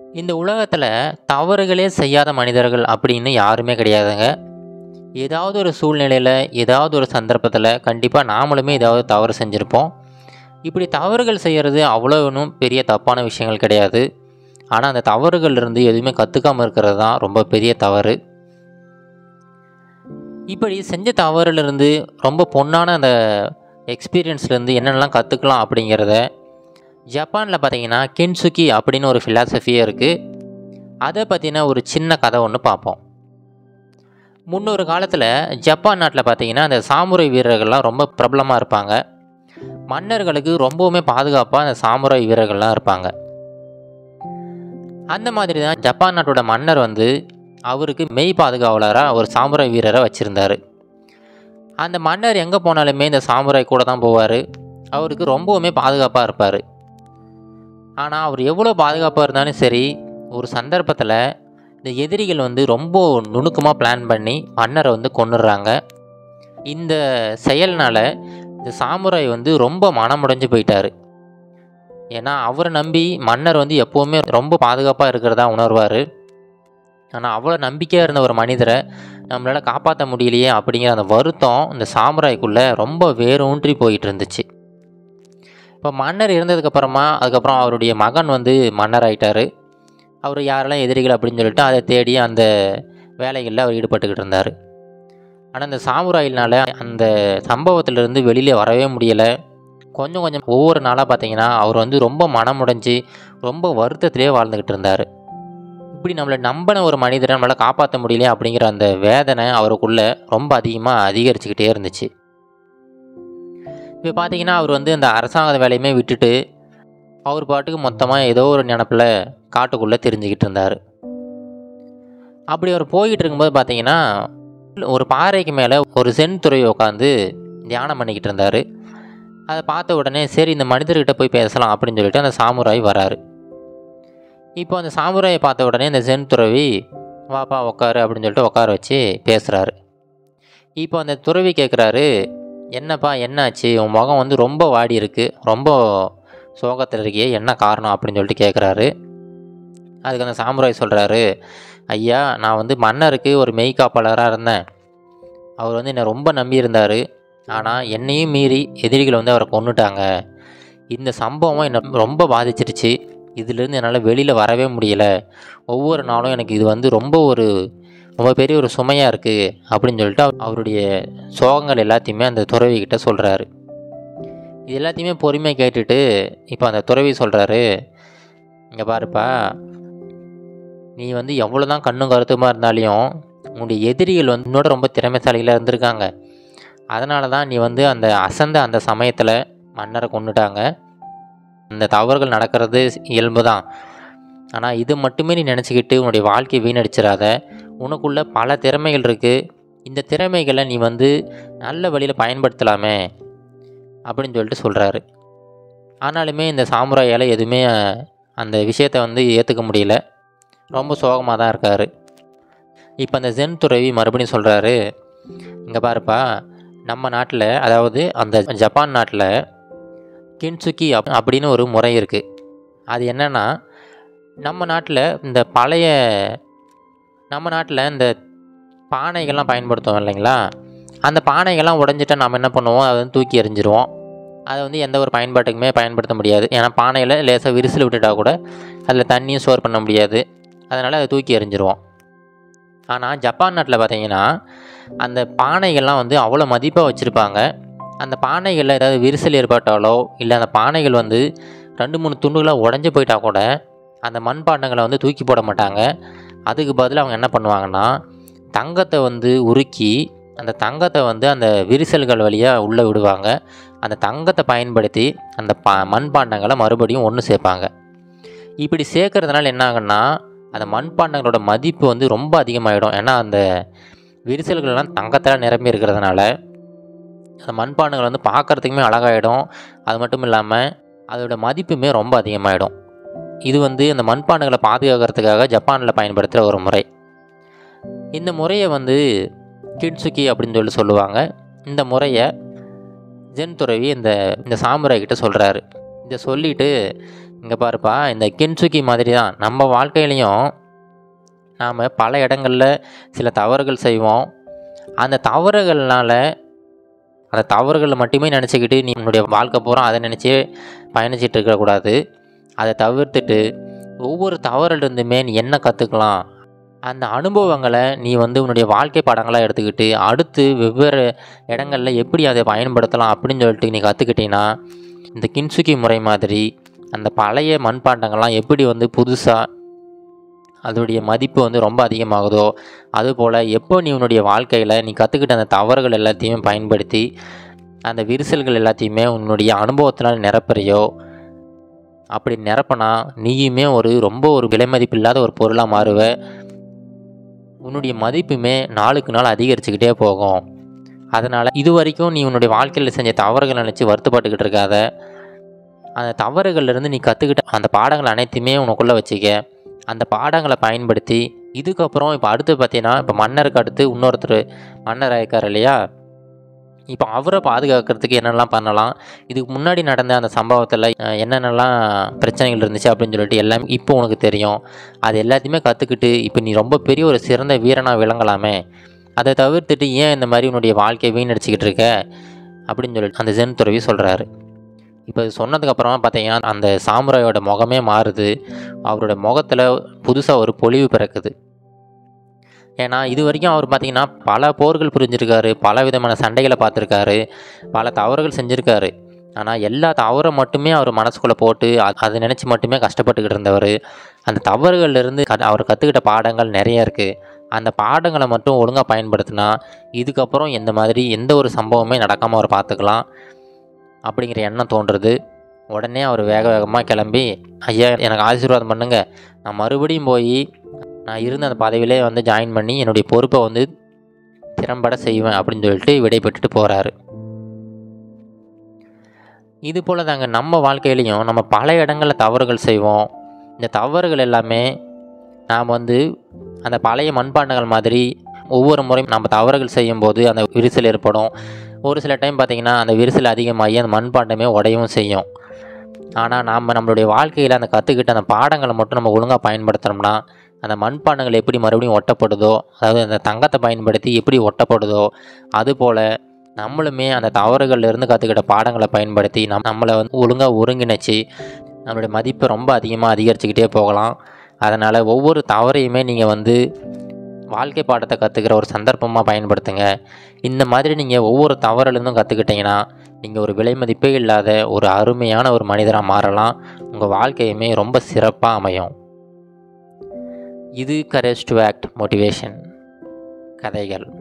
இந்த உலகத்தில் தவறுகளே செய்யாத மனிதர்கள் அப்படின்னு யாருமே கிடையாதுங்க ஏதாவது ஒரு சூழ்நிலையில் ஏதாவது ஒரு சந்தர்ப்பத்தில் கண்டிப்பாக நாமளுமே ஏதாவது தவறு செஞ்சுருப்போம் இப்படி தவறுகள் செய்கிறது அவ்வளோ ஒன்றும் பெரிய தப்பான விஷயங்கள் கிடையாது ஆனால் அந்த தவறுகள்லேருந்து எதுவுமே கற்றுக்காமல் இருக்கிறது தான் ரொம்ப பெரிய தவறு இப்படி செஞ்ச தவறுலேருந்து ரொம்ப பொன்னான அந்த எக்ஸ்பீரியன்ஸ்லேருந்து என்னென்னலாம் கற்றுக்கலாம் அப்படிங்கிறத ஜப்பானில் பார்த்தீங்கன்னா கென்சுக்கி அப்படின்னு ஒரு ஃபிலாசபியே இருக்குது அதை பற்றின ஒரு சின்ன கதை ஒன்று பார்ப்போம் முன்னொரு காலத்தில் ஜப்பான் நாட்டில் பார்த்தீங்கன்னா அந்த சாமுரை வீரர்கள்லாம் ரொம்ப பிரபலமாக இருப்பாங்க மன்னர்களுக்கு ரொம்பவுமே பாதுகாப்பாக அந்த சாமுரை வீரர்கள்லாம் இருப்பாங்க அந்த மாதிரி தான் ஜப்பான் நாட்டோட மன்னர் வந்து அவருக்கு மெய் பாதுகாவலராக ஒரு சாமுரை வீரரை வச்சுருந்தார் அந்த மன்னர் எங்கே போனாலுமே இந்த சாமுரை கூட தான் போவார் அவருக்கு ரொம்பவுமே பாதுகாப்பாக இருப்பார் ஆனால் அவர் எவ்வளோ பாதுகாப்பாக இருந்தாலும் சரி ஒரு சந்தர்ப்பத்தில் இந்த எதிரிகள் வந்து ரொம்ப நுணுக்கமாக பிளான் பண்ணி மன்னரை வந்து கொண்டுடுறாங்க இந்த செயல்னால் இந்த சாமுராய் வந்து ரொம்ப மனமுடைஞ்சு போயிட்டார் ஏன்னா அவரை நம்பி மன்னர் வந்து எப்போவுமே ரொம்ப பாதுகாப்பாக இருக்கிறதா உணர்வார் ஆனால் அவ்வளோ நம்பிக்கையாக இருந்த ஒரு மனிதரை நம்மளால் காப்பாற்ற முடியலையே அப்படிங்கிற அந்த வருத்தம் இந்த சாமுராய்க்குள்ளே ரொம்ப வேரூன்றி போயிட்டு இருந்துச்சு இப்போ மன்னர் இருந்ததுக்கப்புறமா அதுக்கப்புறம் அவருடைய மகன் வந்து மன்னர் ஆயிட்டார் அவர் யாரெல்லாம் எதிரிகள் அப்படின்னு சொல்லிட்டு அதை தேடி அந்த வேலைகளில் அவர் ஈடுபட்டுக்கிட்டு இருந்தார் ஆனால் அந்த சாமுராயினால் அந்த சம்பவத்திலிருந்து வெளியிலே வரவே முடியலை கொஞ்சம் கொஞ்சம் ஒவ்வொரு நாளாக பார்த்தீங்கன்னா அவர் வந்து ரொம்ப மனமுடைஞ்சு ரொம்ப வருத்தத்திலே வாழ்ந்துக்கிட்டு இருந்தார் இப்படி நம்மளை நம்பின ஒரு மனிதரை நம்மளால் காப்பாற்ற முடியலையே அப்படிங்கிற அந்த வேதனை அவருக்குள்ளே ரொம்ப அதிகமாக அதிகரிச்சுக்கிட்டே இருந்துச்சு இப்போ பார்த்தீங்கன்னா அவர் வந்து அந்த அரசாங்க வேலையுமே விட்டுட்டு அவர் பாட்டுக்கு மொத்தமாக ஏதோ ஒரு நினப்பில் காட்டுக்குள்ளே தெரிஞ்சுக்கிட்டு இருந்தார் அப்படி அவர் போய்கிட்டு இருக்கும்போது பார்த்தீங்கன்னா ஒரு பாறைக்கு மேலே ஒரு சென் துறவி உட்காந்து தியானம் பண்ணிக்கிட்டு இருந்தார் அதை பார்த்த உடனே சரி இந்த மனிதர்கிட்ட போய் பேசலாம் அப்படின்னு சொல்லிட்டு அந்த சாமுராய் வராரு இப்போ அந்த சாமுராயை பார்த்த உடனே இந்த சென் துறவி வாப்பா உட்காரு அப்படின்னு சொல்லிட்டு உட்கார வச்சு பேசுகிறாரு இப்போ அந்த துறவி கேட்குறாரு என்னப்பா என்னாச்சு உன் முகம் வந்து ரொம்ப வாடி இருக்கு ரொம்ப சோகத்தில் இருக்கியே என்ன காரணம் அப்படின்னு சொல்லிட்டு கேட்குறாரு அதுக்கு அந்த சாமுராய் சொல்கிறாரு ஐயா நான் வந்து மன்னருக்கு ஒரு மெய்காப்பாளராக இருந்தேன் அவர் வந்து என்னை ரொம்ப நம்பியிருந்தார் ஆனால் என்னையும் மீறி எதிரிகள் வந்து அவரை கொண்டுட்டாங்க இந்த சம்பவம் என்னை ரொம்ப பாதிச்சிருச்சு இதிலிருந்து என்னால் வெளியில் வரவே முடியல ஒவ்வொரு நாளும் எனக்கு இது வந்து ரொம்ப ஒரு ரொம்ப பெரிய ஒரு சுமையாக இருக்குது அப்படின்னு சொல்லிட்டு அவர் அவருடைய சோகங்கள் எல்லாத்தையுமே அந்த துறவிக்கிட்ட சொல்கிறாரு இது எல்லாத்தையுமே பொறுமையாக கேட்டுட்டு இப்போ அந்த துறவி சொல்கிறாரு இங்கே பாருப்பா நீ வந்து எவ்வளோ தான் கண்ணும் கருத்துமாக இருந்தாலையும் உன்னுடைய எதிரிகள் வந்து உன்னோட ரொம்ப திறமைசாலிகளாக இருந்திருக்காங்க அதனால தான் நீ வந்து அந்த அசந்த அந்த சமயத்தில் மன்னரை கொண்டுட்டாங்க அந்த தவறுகள் நடக்கிறது இயல்பு தான் ஆனால் இது மட்டுமே நீ நினச்சிக்கிட்டு உன்னுடைய வாழ்க்கையை வீணடிச்சிடாத உனக்குள்ள பல திறமைகள் இருக்குது இந்த திறமைகளை நீ வந்து நல்ல வழியில் பயன்படுத்தலாமே அப்படின்னு சொல்லிட்டு சொல்கிறாரு ஆனாலுமே இந்த சாமுராயால் எதுவுமே அந்த விஷயத்தை வந்து ஏற்றுக்க முடியல ரொம்ப சோகமாக தான் இருக்கார் இப்போ அந்த ஜென் துறவி மறுபடியும் சொல்கிறாரு இங்கே பாருப்பா நம்ம நாட்டில் அதாவது அந்த ஜப்பான் நாட்டில் கின்சுக்கி அப் அப்படின்னு ஒரு முறை இருக்குது அது என்னென்னா நம்ம நாட்டில் இந்த பழைய நம்ம நாட்டில் இந்த பானைகள்லாம் பயன்படுத்துவோம் இல்லைங்களா அந்த பானைகள்லாம் உடஞ்சிட்டா நம்ம என்ன பண்ணுவோம் அதை வந்து தூக்கி எறிஞ்சிருவோம் அதை வந்து எந்த ஒரு பயன்பாட்டுக்குமே பயன்படுத்த முடியாது ஏன்னா பானையில் லேசாக விரிசல் விட்டுட்டா கூட அதில் தண்ணியும் ஸ்டோர் பண்ண முடியாது அதனால் அதை தூக்கி எறிஞ்சிருவோம் ஆனால் ஜப்பான் நாட்டில் பார்த்தீங்கன்னா அந்த பானைகள்லாம் வந்து அவ்வளோ மதிப்பாக வச்சுருப்பாங்க அந்த பானைகளில் ஏதாவது விரிசல் ஏற்பட்டாலோ இல்லை அந்த பானைகள் வந்து ரெண்டு மூணு துண்டுகளாக உடஞ்சி போயிட்டா கூட அந்த மண்பாண்டங்களை வந்து தூக்கி போட மாட்டாங்க அதுக்கு பதில் அவங்க என்ன பண்ணுவாங்கன்னா தங்கத்தை வந்து உருக்கி அந்த தங்கத்தை வந்து அந்த விரிசல்கள் வழியாக உள்ளே விடுவாங்க அந்த தங்கத்தை பயன்படுத்தி அந்த பா மண்பாண்டங்களை மறுபடியும் ஒன்று சேர்ப்பாங்க இப்படி சேர்க்கறதுனால என்ன ஆகுன்னா அந்த மண்பாண்டங்களோட மதிப்பு வந்து ரொம்ப அதிகமாகிடும் ஏன்னா அந்த விரிசல்கள்லாம் தங்கத்தில் நிரம்பி இருக்கிறதுனால அந்த மண்பாண்டங்கள் வந்து பார்க்குறதுக்குமே அழகாயிடும் அது மட்டும் இல்லாமல் அதோட மதிப்புமே ரொம்ப அதிகமாகிடும் இது வந்து அந்த மண்பாண்டங்களை பாதுகாக்கிறதுக்காக ஜப்பானில் பயன்படுத்துகிற ஒரு முறை இந்த முறையை வந்து கிட்சுக்கி அப்படின்னு சொல்லி சொல்லுவாங்க இந்த முறையை ஜென் துறவி இந்த இந்த சாமுராய் கிட்ட சொல்கிறாரு இதை சொல்லிட்டு இங்கே பாருப்பா இந்த கின்சுக்கி மாதிரி தான் நம்ம வாழ்க்கையிலையும் நாம் பல இடங்களில் சில தவறுகள் செய்வோம் அந்த தவறுகள்னால அந்த தவறுகளை மட்டுமே நினச்சிக்கிட்டு நீ உன்னுடைய வாழ்க்கை பூரா அதை நினச்சி பயணிச்சிட்டு இருக்கக்கூடாது அதை தவிர்த்துட்டு ஒவ்வொரு தவறுலேருந்துமே நீ என்ன கற்றுக்கலாம் அந்த அனுபவங்களை நீ வந்து உன்னுடைய வாழ்க்கை பாடங்களாக எடுத்துக்கிட்டு அடுத்து வெவ்வேறு இடங்களில் எப்படி அதை பயன்படுத்தலாம் அப்படின்னு சொல்லிட்டு நீ கற்றுக்கிட்டீங்கன்னா இந்த கின்சுக்கி முறை மாதிரி அந்த பழைய மண்பாண்டங்கள்லாம் எப்படி வந்து புதுசாக அதோடைய மதிப்பு வந்து ரொம்ப அதிகமாகுதோ அதுபோல் எப்போ நீ உன்னுடைய வாழ்க்கையில் நீ கற்றுக்கிட்ட அந்த தவறுகள் எல்லாத்தையுமே பயன்படுத்தி அந்த விரிசல்கள் எல்லாத்தையுமே உன்னுடைய அனுபவத்தினால் நிரப்புறியோ அப்படி நிரப்பினா நீயுமே ஒரு ரொம்ப ஒரு விலைமதிப்பில்லாத ஒரு பொருளாக மாறுவ உன்னுடைய மதிப்புமே நாளுக்கு நாள் அதிகரிச்சுக்கிட்டே போகும் அதனால் இது வரைக்கும் நீ உன்னுடைய வாழ்க்கையில் செஞ்ச தவறுகள் நினச்சி வருத்தப்பட்டுக்கிட்டு இருக்காத அந்த தவறுகள்லேருந்து நீ கற்றுக்கிட்ட அந்த பாடங்கள் அனைத்தையுமே உனக்குள்ளே வச்சுக்க அந்த பாடங்களை பயன்படுத்தி இதுக்கப்புறம் இப்போ அடுத்து பார்த்தீங்கன்னா இப்போ மன்னருக்கு அடுத்து இன்னொருத்தர் மன்னர் ஆயிருக்கார் இல்லையா இப்போ அவரை பாதுகாக்கிறதுக்கு என்னெல்லாம் பண்ணலாம் இதுக்கு முன்னாடி நடந்த அந்த சம்பவத்தில் அஹ், என்னென்னலாம் பிரச்சனைகள் இருந்துச்சு அப்படின்னு சொல்லிட்டு எல்லாமே இப்போ உனக்கு தெரியும் அது எல்லாத்தையுமே கற்றுக்கிட்டு இப்போ நீ ரொம்ப பெரிய ஒரு சிறந்த வீரனாக விளங்கலாமே அதை தவிர்த்துட்டு ஏன் இந்த மாதிரி உன்னுடைய வாழ்க்கையை வீணடிச்சிக்கிட்டு இருக்க அப்படின்னு சொல்லிட்டு அந்த ஜென் துறவி சொல்கிறாரு இப்போ இது சொன்னதுக்கப்புறமா பார்த்தீங்கன்னா அந்த சாமுராயோட முகமே மாறுது அவரோட முகத்தில் புதுசாக ஒரு பொலிவு பிறக்குது ஏன்னா இது வரைக்கும் அவர் பார்த்தீங்கன்னா பல போர்கள் புரிஞ்சிருக்காரு பல விதமான சண்டைகளை பார்த்துருக்காரு பல தவறுகள் செஞ்சுருக்காரு ஆனால் எல்லா தவறை மட்டுமே அவர் மனசுக்குள்ளே போட்டு அ- அதை நினச்சி மட்டுமே கஷ்டப்பட்டுக்கிட்டு இருந்தவர் அந்த தவறுகள்லேருந்து க அவர் கற்றுக்கிட்ட பாடங்கள் நிறைய இருக்குது அந்த பாடங்களை மட்டும் ஒழுங்காக பயன்படுத்தினா இதுக்கப்புறம் எந்த மாதிரி எந்த ஒரு சம்பவமே நடக்காமல் அவர் பார்த்துக்கலாம் அப்படிங்கிற எண்ணம் தோன்றுறது உடனே அவர் வேக வேகமாக கிளம்பி ஐயா எனக்கு ஆசீர்வாதம் பண்ணுங்க நான் மறுபடியும் போய் நான் இருந்த அந்த பதவியிலே வந்து ஜாயின் பண்ணி என்னுடைய பொறுப்பை வந்து திறம்பட செய்வேன் அப்படின்னு சொல்லிட்டு விடை பெற்றுட்டு போகிறாரு இது போல் தாங்க நம்ம வாழ்க்கையிலையும் நம்ம பல இடங்களில் தவறுகள் செய்வோம் இந்த தவறுகள் எல்லாமே நாம் வந்து அந்த பழைய மண்பாண்டங்கள் மாதிரி ஒவ்வொரு முறையும் நம்ம தவறுகள் செய்யும்போது அந்த விரிசல் ஏற்படும் ஒரு சில டைம் பார்த்திங்கன்னா அந்த விரிசல் அதிகமாகி அந்த மண்பாண்டமே உடையவும் செய்யும் ஆனால் நாம் நம்மளுடைய வாழ்க்கையில் அந்த கற்றுக்கிட்ட அந்த பாடங்களை மட்டும் நம்ம ஒழுங்காக பயன்படுத்துனோம்னா அந்த மண்பாண்டங்கள் எப்படி மறுபடியும் ஒட்டப்படுதோ அதாவது அந்த தங்கத்தை பயன்படுத்தி எப்படி ஒட்டப்படுதோ அதுபோல் நம்மளுமே அந்த தவறுகள்ல இருந்து கற்றுக்கிட்ட பாடங்களை பயன்படுத்தி நம் நம்மளை வந்து ஒழுங்காக ஒருங்கிணைச்சு நம்மளுடைய மதிப்பை ரொம்ப அதிகமாக அதிகரிச்சுக்கிட்டே போகலாம் அதனால் ஒவ்வொரு தவறையுமே நீங்கள் வந்து வாழ்க்கை பாடத்தை கற்றுக்கிற ஒரு சந்தர்ப்பமாக பயன்படுத்துங்க இந்த மாதிரி நீங்கள் ஒவ்வொரு தவறுலேருந்தும் கற்றுக்கிட்டீங்கன்னா நீங்கள் ஒரு விலை மதிப்பே இல்லாத ஒரு அருமையான ஒரு மனிதராக மாறலாம் உங்கள் வாழ்க்கையுமே ரொம்ப சிறப்பாக அமையும் இது கரேஜ் டு ஆக்ட் மோட்டிவேஷன் கதைகள்